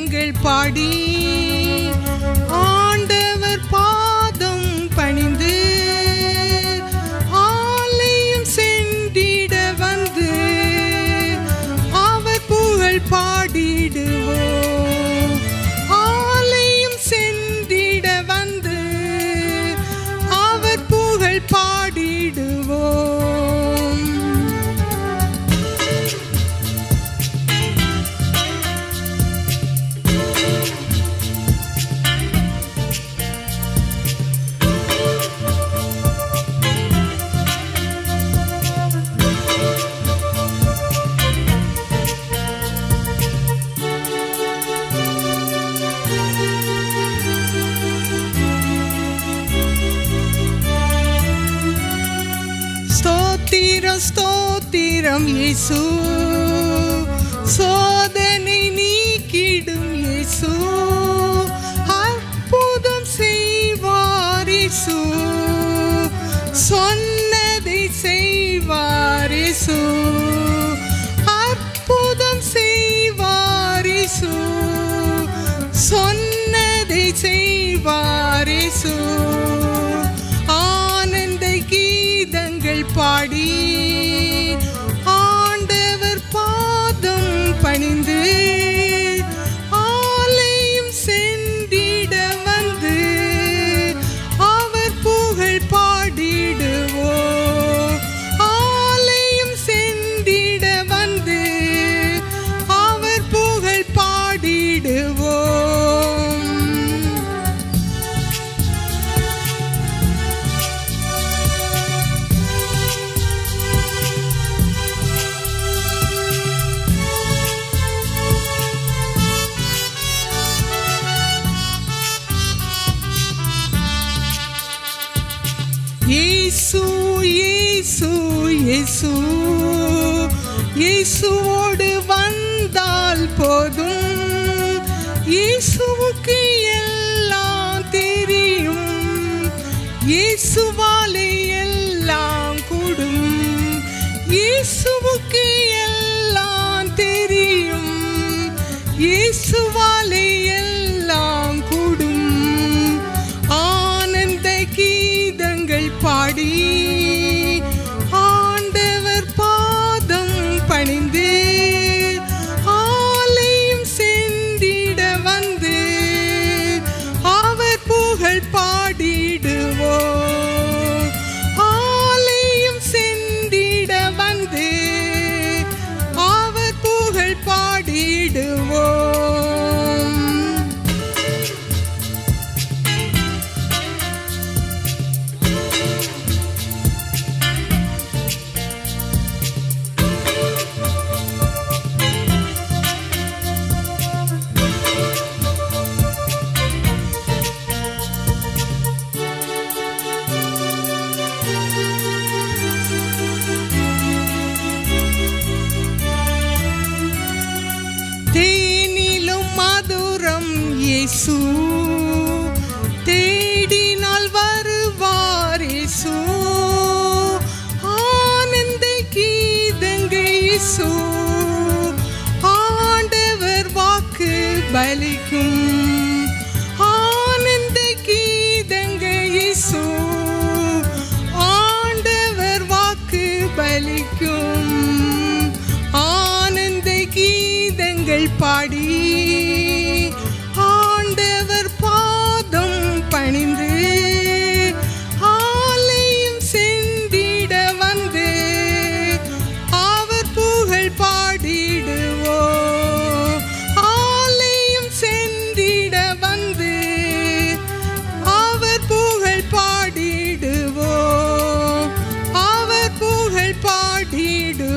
கீதங்கள் பாடி ஆண்டவர் பாதம் பணிந்து ஆலயம் சென்றிட வந்து அவர் புகழ் பாடிடுவோம் ஆலயம் சென்றிட வந்து அவர் புகழ் பாடிடுவோம் ஸ்தோத்திரம் ஸ்தோத்திரம் இயேசு சோதனை நீக்கிடும் இயேசு அற்புதம் செய்வார் இயேசு சொன்னதை செய்வார் இயேசு அற்புதம் செய்வார் இயேசு சொன்னதை செய்வார் இயேசு ஆனந்த கீதங்கள் பாடி ஆண்டவர் பாதம் பணிந்து ஆலயம் சென்றிட வந்து அவர் புகழ் பாடிடுவோம் ஆலயம் சென்றிட வந்து அவர் புகழ் பாடிடுவோம் இயேசு இயேசு இயேசு இயேசுவோடு வந்தால் போதும் இயேசுவுக்கு எல்லாம் தெரியும் இயேசுவாலே எல்லாம் கூடும் இயேசுவுக்கு எல்லாம் தெரியும் இயேசுவாலே எல்லாம் கூடும் ஆனந்த கீதங்கள் பாடி ஆண்டவர் பாதம் பணிந்து ஆலயம் சென்றிட வந்து அவர் புகழ் பாடிடுவோம் ஆலயம் சென்றிட வந்து அவர் புகழ் பாடிடுவோம் தேனிலும் மதுரம் இயேசு தேடினால் வருவார் இயேசு ஆனந்த கீதங்கள் இயேசு ஆண்டவர் வாக்கு பலிக்கும் ஆனந்த கீதங்கள் இயேசு ஆண்டவர் வாக்கு பலிக்கும் ஆனந்த கீதங்கள் பாடி ஆண்டவர் பாதம் பணிந்து ஆலயம் சென்றிட வந்து அவர் புகழ் பாடிடுவோம் ஆலயம் சென்றிட வந்து அவர் புகழ் பாடிடுவோம் அவர் புகழ் பாடிடுவோம்